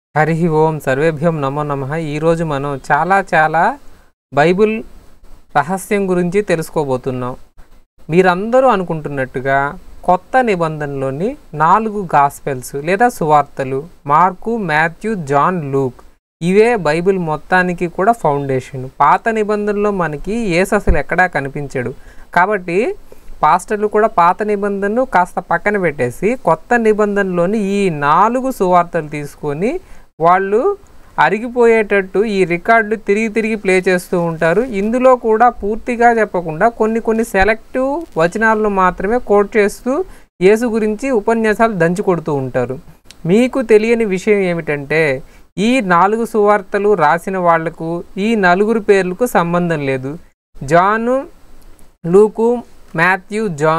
హరి ఓం సర్వేభ్యం నమో నమ ఈరోజు మనం చాలా చాలా బైబిల్ రహస్యం గురించి తెలుసుకోబోతున్నాం మీరందరూ అనుకుంటున్నట్టుగా కొత్త నిబంధనలోని నాలుగు గాస్పెల్స్ లేదా సువార్తలు మార్కు మాథ్యూ జాన్ లూక్ ఇవే బైబిల్ మొత్తానికి కూడా ఫౌండేషన్ పాత నిబంధనలో మనకి ఏసు అసలు ఎక్కడా కనిపించడు కాబట్టి పాస్టర్లు కూడా పాత నిబంధనను కాస్త పక్కన పెట్టేసి కొత్త నిబంధనలోని ఈ నాలుగు సువార్తలు తీసుకొని వాళ్ళు అరిగిపోయేటట్టు ఈ రికార్డులు తిరిగి తిరిగి ప్లే చేస్తూ ఉంటారు ఇందులో కూడా పూర్తిగా చెప్పకుండా కొన్ని కొన్ని సెలెక్టివ్ వచనాలను మాత్రమే కోట్ చేస్తూ యేసు గురించి ఉపన్యాసాలు దంచి కొడుతూ ఉంటారు మీకు తెలియని విషయం ఏమిటంటే ఈ నాలుగు సువార్తలు రాసిన వాళ్లకు ఈ నలుగురు పేర్లకు సంబంధం లేదు జాను లూకు మాథ్యూ జా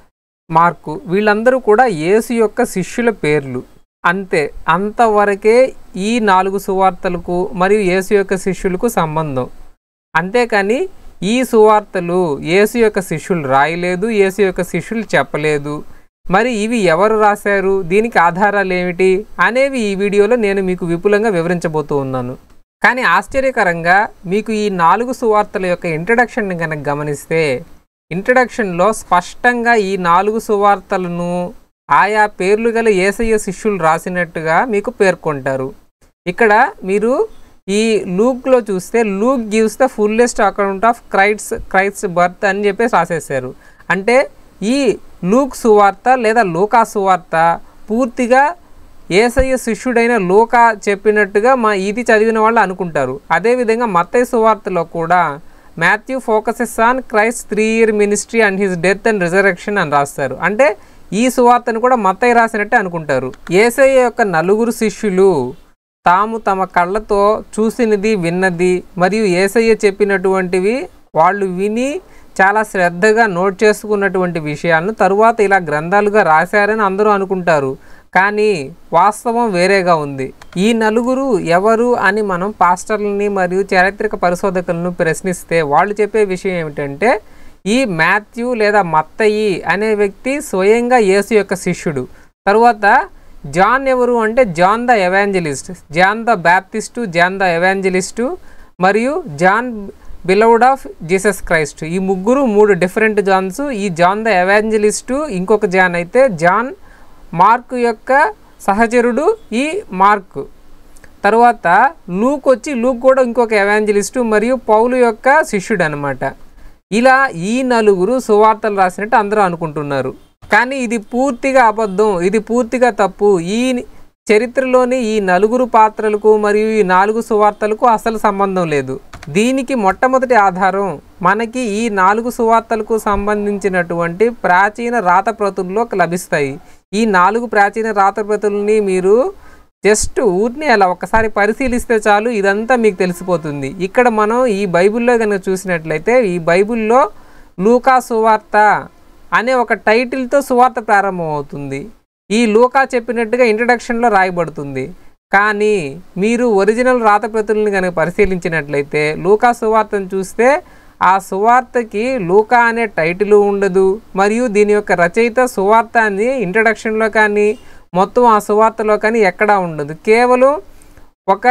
మార్కు వీళ్ళందరూ కూడా యేసు యొక్క శిష్యుల పేర్లు అంతే అంతవరకే ఈ నాలుగు సువార్తలకు మరియు యేసు యొక్క శిష్యులకు సంబంధం అంతేకాని ఈ సువార్తలు యేసు యొక్క శిష్యులు రాయలేదు యేసు యొక్క శిష్యులు చెప్పలేదు మరి ఇవి ఎవరు రాశారు దీనికి ఆధారాలు ఏమిటి అనేవి ఈ వీడియోలో నేను మీకు విపులంగా వివరించబోతూ ఉన్నాను కానీ ఆశ్చర్యకరంగా మీకు ఈ నాలుగు సువార్తల యొక్క ఇంట్రడక్షన్ కనుక గమనిస్తే ఇంట్రడక్షన్లో స్పష్టంగా ఈ నాలుగు సువార్తలను ఆయా పేర్లు గల ఏసయ్య శిష్యులు రాసినట్టుగా మీకు పేర్కొంటారు ఇక్కడ మీరు ఈ లూక్లో చూస్తే Luke gives the fullest account of Christ's Christ's birth అని చెప్పేసి రాసేసారు అంటే ఈ లూక్ సువార్త లేదా లూకా సువార్త పూర్తిగా ఏసయ్య శిష్యుడైన లూకా చెప్పినట్టుగా మా ఇది చదివిన వాళ్ళు అనుకుంటారు అదేవిధంగా మత్తయ్య సువార్తలో కూడా Matthew focuses on Christ three year ministry and his death and resurrection అని రాస్తారు అంటే ఈ సువార్తను కూడా మత్తయ్య రాసినట్టే అనుకుంటారు ఏసయ్య యొక్క నలుగురు శిష్యులు తాము తమ కళ్ళతో చూసినది విన్నది మరియు ఏసయ్య చెప్పినటువంటివి వాళ్ళు విని చాలా శ్రద్ధగా నోట్ చేసుకున్నటువంటి విషయాలను తరువాత ఇలా గ్రంథాలుగా రాశారని అందరూ అనుకుంటారు కానీ వాస్తవం వేరేగా ఉంది ఈ నలుగురు ఎవరు అని మనం పాస్టర్లని మరియు చారిత్రక పరిశోధకులను ప్రశ్నిస్తే వాళ్ళు చెప్పే విషయం ఏమిటంటే ఈ మాథ్యూ లేదా మత్తయి అనే వ్యక్తి స్వయంగా యేసు యొక్క శిష్యుడు తరువాత జాన్ ఎవరు అంటే John the evangelist John the baptist John the evangelist మరియు John beloved of Jesus Christ ఈ ముగ్గురు మూడు డిఫరెంట్ జాన్స్ ఈ జాన్ ద ఎవాంజలిస్టు ఇంకొక జాన్ అయితే జాన్ మార్క్ యొక్క సహచరుడు ఈ మార్క్ తర్వాత లూక్ వచ్చి లూక్ కూడా ఇంకొక ఎవాంజలిస్టు మరియు పౌలు యొక్క శిష్యుడు అనమాట ఇలా ఈ నలుగురు సువార్తలు రాసినట్టు అందరూ అనుకుంటున్నారు కానీ ఇది పూర్తిగా అబద్ధం ఇది పూర్తిగా తప్పు ఈ చరిత్రలోని ఈ నలుగురు పాత్రలకు మరియు ఈ నాలుగు సువార్తలకు అసలు సంబంధం లేదు దీనికి మొట్టమొదటి ఆధారం మనకి ఈ నాలుగు సువార్తలకు సంబంధించినటువంటి ప్రాచీన రాతప్రతుల్లో లభిస్తాయి ఈ నాలుగు ప్రాచీన రాతప్రతుల్ని మీరు జస్ట్ ఊరిని అలా ఒకసారి పరిశీలిస్తే చాలు ఇదంతా మీకు తెలిసిపోతుంది ఇక్కడ మనం ఈ బైబిల్లో కనుక చూసినట్లయితే ఈ బైబిల్లో లూకా సువార్త అనే ఒక టైటిల్తో సువార్త ప్రారంభమవుతుంది ఈ లూకా చెప్పినట్టుగా ఇంట్రడక్షన్లో రాయబడుతుంది కానీ మీరు ఒరిజినల్ రాతప్రతులను కనుక పరిశీలించినట్లయితే లూకా సువార్తను చూస్తే ఆ సువార్తకి లూకా అనే టైటిల్ ఉండదు మరియు దీని యొక్క రచయిత సువార్త అని ఇంట్రడక్షన్లో కానీ మొత్తం ఆ సువార్తలో కానీ ఎక్కడా ఉండదు కేవలం ఒక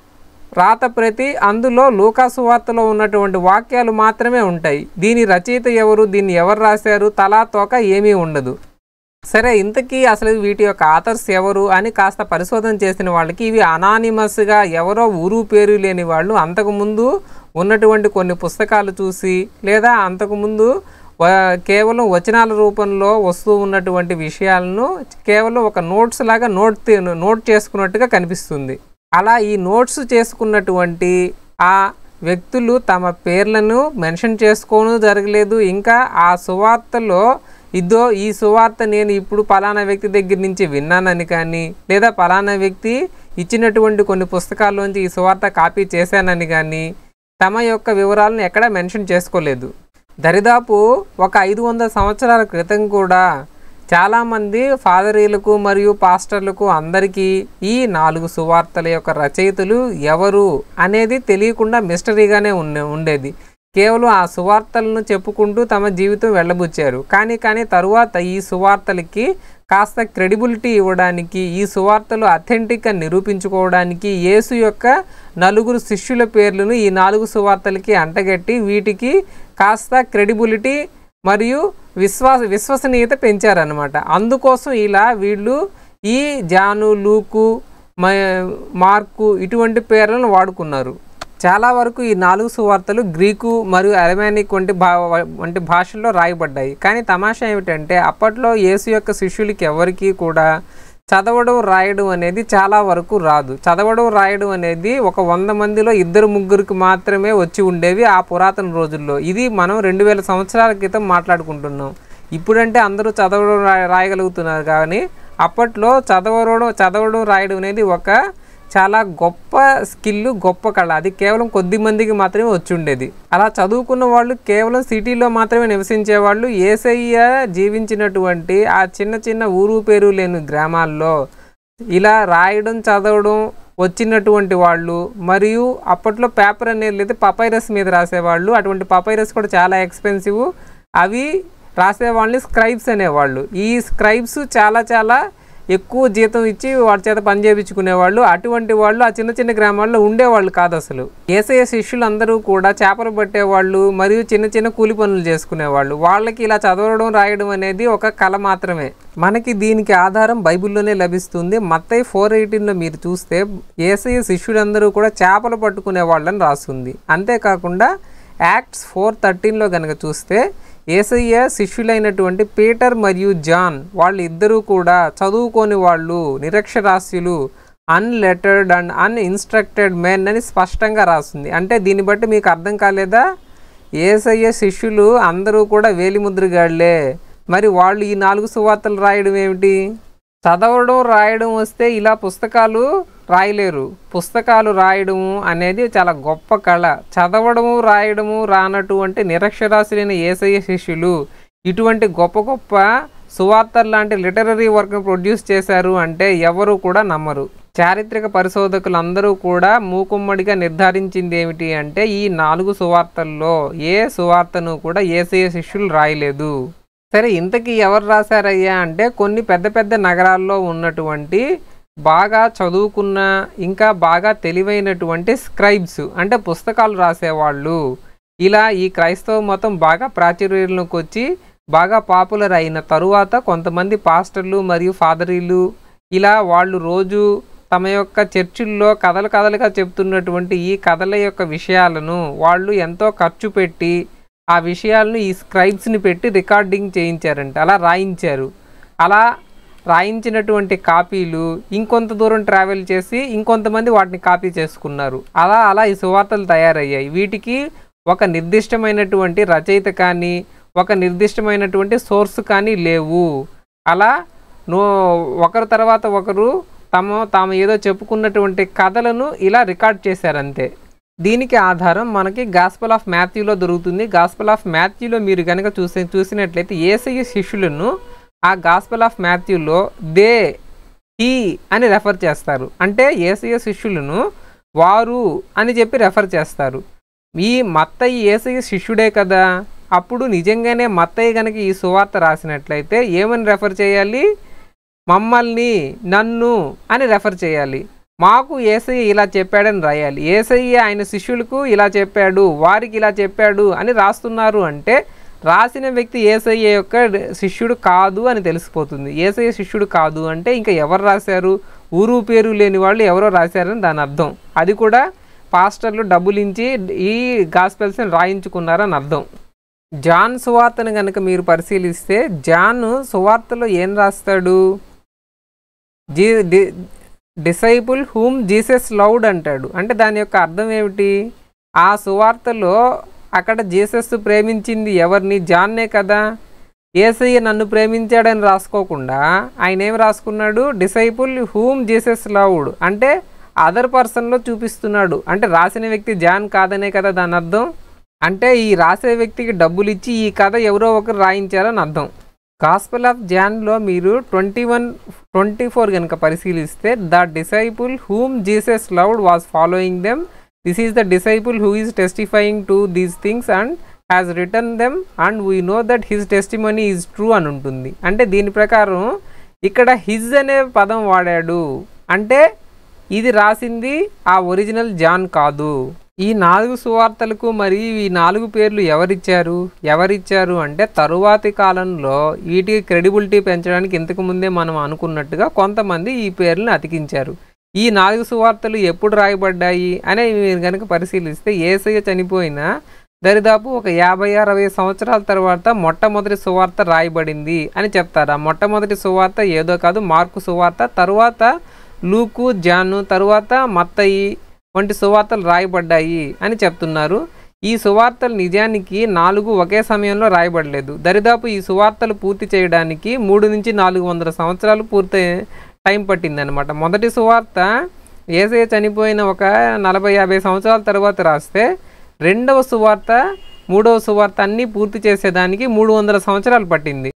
రాత ప్రతి అందులో లూకా సువార్తలో ఉన్నటువంటి వాక్యాలు మాత్రమే ఉంటాయి దీని రచయిత ఎవరు దీన్ని ఎవరు రాశారు తలా తోక ఏమీ ఉండదు సరే ఇంతకీ అసలు వీటి యొక్క ఆథర్స్ ఎవరు అని కాస్త పరిశోధన చేసిన వాళ్ళకి ఇవి అనానిమస్గా ఎవరో ఊరు పేరు లేని వాళ్ళు అంతకుముందు ఉన్నటువంటి కొన్ని పుస్తకాలు చూసి లేదా అంతకుముందు కేవలం వచనాల రూపంలో వస్తూ ఉన్నటువంటి విషయాలను కేవలం ఒక నోట్స్ లాగా నోట్ నోట్ చేసుకున్నట్టుగా కనిపిస్తుంది అలా ఈ నోట్స్ చేసుకున్నటువంటి ఆ వ్యక్తులు తమ పేర్లను మెన్షన్ చేసుకోను జరగలేదు ఇంకా ఆ సువార్తలో ఇదో ఈ సువార్త నేను ఇప్పుడు పలానా వ్యక్తి దగ్గర నుంచి విన్నానని కానీ లేదా పలానా వ్యక్తి ఇచ్చినటువంటి కొన్ని పుస్తకాల్లోంచి ఈ సువార్త కాపీ చేశానని కానీ తమ యొక్క వివరాలను ఎక్కడా మెన్షన్ చేసుకోలేదు దరిదాపు ఒక ఐదు వందల సంవత్సరాల క్రితం కూడా చాలామంది ఫాదరీలకు మరియు పాస్టర్లకు అందరికీ ఈ నాలుగు సువార్తల యొక్క రచయితలు ఎవరు అనేది తెలియకుండా మిస్టరీగానే ఉండే ఉండేది కేవలం ఆ సువార్తలను చెప్పుకుంటూ తమ జీవితం వెళ్ళబుచ్చారు కానీ కానీ తరువాత ఈ సువార్తలకి కాస్త క్రెడిబిలిటీ ఇవ్వడానికి ఈ సువార్తలు అథెంటిక్గా నిరూపించుకోవడానికి యేసు యొక్క నలుగురు శిష్యుల పేర్లను ఈ నాలుగు సువార్తలకి అంటగట్టి వీటికి కాస్త క్రెడిబిలిటీ మరియు విశ్వాస విశ్వసనీయత పెంచారనమాట అందుకోసం ఇలా వీళ్ళు ఈ జాను లూకు మ- మార్కు ఇటువంటి పేర్లను వాడుకున్నారు చాలా వరకు ఈ నాలుగు సువార్తలు గ్రీకు మరియు అరమానిక్ వంటి భా వంటి భాషల్లో రాయబడ్డాయి కానీ తమాషా ఏమిటంటే అప్పట్లో యేసు యొక్క శిష్యులకి ఎవరికీ కూడా చదవడం రాయడం అనేది చాలా వరకు రాదు చదవడం రాయడం అనేది ఒక వంద మందిలో ఇద్దరు ముగ్గురికి మాత్రమే వచ్చి ఉండేవి ఆ పురాతన రోజుల్లో ఇది మనం రెండు వేల సంవత్సరాల క్రితం మాట్లాడుకుంటున్నాం ఇప్పుడంటే అందరూ చదవడం రా రాయగలుగుతున్నారు కానీ అప్పట్లో చదవడం చదవడం రాయడం అనేది ఒక చాలా గొప్ప స్కిల్ గొప్ప కళ అది కేవలం కొద్ది మందికి మాత్రమే వచ్చి ఉండేది అలా చదువుకున్న వాళ్ళు కేవలం సిటీలో మాత్రమే నివసించే వాళ్ళు ఏసయ్య జీవించినటువంటి ఆ చిన్న చిన్న ఊరు పేరు లేని గ్రామాల్లో ఇలా రాయడం చదవడం వచ్చినటువంటి వాళ్ళు మరియు అప్పట్లో పేపర్ అనేది లేదు పపైరస్ మీద రాసేవాళ్ళు అటువంటి పపైరస్ కూడా చాలా ఎక్స్పెన్సివ్ అవి రాసేవాళ్ళని స్క్రైబ్స్ అనేవాళ్ళు ఈ స్క్రైబ్స్ చాలా చాలా ఎక్కువ జీతం ఇచ్చి వాడి చేత పని చేయించుకునేవాళ్ళు అటువంటి వాళ్ళు ఆ చిన్న చిన్న గ్రామాల్లో ఉండేవాళ్ళు కాదు అసలు ఏసఐ శిష్యులందరూ కూడా చేపలు పట్టేవాళ్ళు మరియు చిన్న చిన్న కూలి పనులు చేసుకునేవాళ్ళు వాళ్ళకి ఇలా చదవడం రాయడం అనేది ఒక కళ మాత్రమే మనకి దీనికి ఆధారం బైబిల్లోనే లభిస్తుంది మత్తయి ఫోర్ ఎయిటీన్లో మీరు చూస్తే ఏసఐ శిష్యులందరూ కూడా చేపలు పట్టుకునే వాళ్ళని రాస్తుంది అంతేకాకుండా యాక్ట్స్ ఫోర్ థర్టీన్లో కనుక చూస్తే ఏసయ్య శిష్యులైనటువంటి పీటర్ మరియు జాన్ వాళ్ళు ఇద్దరూ కూడా చదువుకోని వాళ్ళు నిరక్షరాస్యులు అన్లెటర్డ్ అండ్ అన్ఇన్స్ట్రక్టెడ్ మెన్ అని స్పష్టంగా రాస్తుంది అంటే దీన్ని బట్టి మీకు అర్థం కాలేదా ఏసయ్య శిష్యులు అందరూ కూడా వేలిముద్రగాళ్లే మరి వాళ్ళు ఈ నాలుగు సువార్తలు రాయడం ఏమిటి చదవడం రాయడం వస్తే ఇలా పుస్తకాలు రాయలేరు పుస్తకాలు రాయడము అనేది చాలా గొప్ప కళ చదవడము రాయడము రానటువంటి నిరక్షరాస్యులైన ఏసయ్య శిష్యులు ఇటువంటి గొప్ప గొప్ప సువార్తలు లాంటి లిటరరీ వర్క్ను ప్రొడ్యూస్ చేశారు అంటే ఎవరు కూడా నమ్మరు చారిత్రక పరిశోధకులు అందరూ కూడా మూకుమ్మడిగా నిర్ధారించింది ఏమిటి అంటే ఈ నాలుగు సువార్తల్లో ఏ సువార్తను కూడా ఏసయ్య శిష్యులు రాయలేదు సరే ఇంతకీ ఎవరు రాశారయ్యా అంటే కొన్ని పెద్ద పెద్ద నగరాల్లో ఉన్నటువంటి బాగా చదువుకున్న ఇంకా బాగా తెలివైనటువంటి స్క్రైబ్స్ అంటే పుస్తకాలు రాసేవాళ్ళు ఇలా ఈ క్రైస్తవ మతం బాగా ప్రాచుర్యంలోకి వచ్చి బాగా పాపులర్ అయిన తరువాత కొంతమంది పాస్టర్లు మరియు ఫాదరీలు ఇలా వాళ్ళు రోజు తమ యొక్క చర్చిల్లో కథలు కథలుగా చెప్తున్నటువంటి ఈ కథల యొక్క విషయాలను వాళ్ళు ఎంతో ఖర్చు పెట్టి ఆ విషయాలను ఈ స్క్రైబ్స్ని పెట్టి రికార్డింగ్ చేయించారంట అలా రాయించారు అలా రాయించినటువంటి కాపీలు ఇంకొంత దూరం ట్రావెల్ చేసి ఇంకొంతమంది వాటిని కాపీ చేసుకున్నారు అలా అలా ఈ సువార్తలు తయారయ్యాయి వీటికి ఒక నిర్దిష్టమైనటువంటి రచయిత కానీ ఒక నిర్దిష్టమైనటువంటి సోర్స్ కానీ లేవు అలా నో ఒకరి తర్వాత ఒకరు తమ తాము ఏదో చెప్పుకున్నటువంటి కథలను ఇలా రికార్డ్ చేశారంతే దీనికి ఆధారం మనకి గాస్పల్ ఆఫ్ మాథ్యూలో దొరుకుతుంది గాస్పల్ ఆఫ్ మాథ్యూలో మీరు కనుక చూసి చూసినట్లయితే ఏసయ్య శిష్యులను ఆ గాస్పల్ ఆఫ్ మాథ్యూలో దే హీ అని రెఫర్ చేస్తారు అంటే ఏసయ్య శిష్యులను వారు అని చెప్పి రెఫర్ చేస్తారు ఈ మత్తయ్య ఏసయ్య శిష్యుడే కదా అప్పుడు నిజంగానే మత్తయ్య కనుక ఈ సువార్త రాసినట్లయితే ఏమని రెఫర్ చేయాలి మమ్మల్ని నన్ను అని రెఫర్ చేయాలి మాకు ఏసయ్య ఇలా చెప్పాడని రాయాలి ఏసయ్య ఆయన శిష్యులకు ఇలా చెప్పాడు వారికి ఇలా చెప్పాడు అని రాస్తున్నారు అంటే రాసిన వ్యక్తి ఏసయ్య యొక్క శిష్యుడు కాదు అని తెలిసిపోతుంది ఏసయ్య శిష్యుడు కాదు అంటే ఇంకా ఎవరు రాశారు ఊరు పేరు లేని వాళ్ళు ఎవరో రాశారని దాని అర్థం అది కూడా పాస్టర్లు డబ్బులు ఇచ్చి ఈ గాస్పెల్స్ని రాయించుకున్నారని అర్థం జాన్ సువార్తను కనుక మీరు పరిశీలిస్తే జాన్ సువార్తలో ఏం రాస్తాడు జీ the disciple whom Jesus loved అంటాడు అంటే దాని యొక్క అర్థం ఏమిటి ఆ సువార్తలో అక్కడ జీసస్ ప్రేమించింది ఎవరిని జాన్నే కదా ఏసయ్య నన్ను ప్రేమించాడని రాసుకోకుండా ఆయన ఏం రాసుకున్నాడు డిసైపుల్ హూమ్ జీసస్ లౌడ్ అంటే అదర్ పర్సన్లో చూపిస్తున్నాడు అంటే రాసిన వ్యక్తి జాన్ కాదనే కదా దాని అర్థం అంటే ఈ రాసే వ్యక్తికి డబ్బులు ఇచ్చి ఈ కథ ఎవరో ఒకరు రాయించారని అర్థం గాస్పల్ ఆఫ్ జాన్లో మీరు ట్వంటీ వన్ ట్వంటీ ఫోర్ కనుక పరిశీలిస్తే the disciple whom Jesus loved was following them this is the disciple who is testifying to these things and has written them and we know that his testimony is true అని ఉంటుంది అంటే దీని ప్రకారం ఇక్కడ his అనే పదం వాడాడు అంటే ఇది రాసింది ఆ ఒరిజినల్ జాన్ కాదు ఈ నాలుగు సువార్తలకు మరి ఈ నాలుగు పేర్లు ఎవరిచ్చారు ఎవరిచ్చారు అంటే తరువాతి కాలంలో వీటికి క్రెడిబిలిటీ పెంచడానికి ఇంతకు ముందే మనం అనుకున్నట్టుగా కొంతమంది ఈ పేర్లను అతికించారు ఈ నాలుగు సువార్తలు ఎప్పుడు రాయబడ్డాయి అని మీరు కనుక పరిశీలిస్తే ఏసయ్య చనిపోయిన దరిదాపు ఒక యాభై అరవై సంవత్సరాల తర్వాత మొట్టమొదటి సువార్త రాయబడింది అని చెప్తారు ఆ మొట్టమొదటి సువార్త ఏదో కాదు మార్కు సువార్త తరువాత లూకు జాను తరువాత మత్తయి వంటి సువార్తలు రాయబడ్డాయి అని చెప్తున్నారు ఈ సువార్తలు నిజానికి నాలుగు ఒకే సమయంలో రాయబడలేదు దరిదాపు ఈ సువార్తలు పూర్తి చేయడానికి మూడు నుంచి నాలుగు వందల సంవత్సరాలు పూర్తి టైం పట్టిందనమాట మొదటి సువార్త ఏసే చనిపోయిన ఒక నలభై యాభై సంవత్సరాల తర్వాత రాస్తే రెండవ సువార్త మూడవ సువార్త అన్నీ పూర్తి చేసేదానికి మూడు వందల సంవత్సరాలు పట్టింది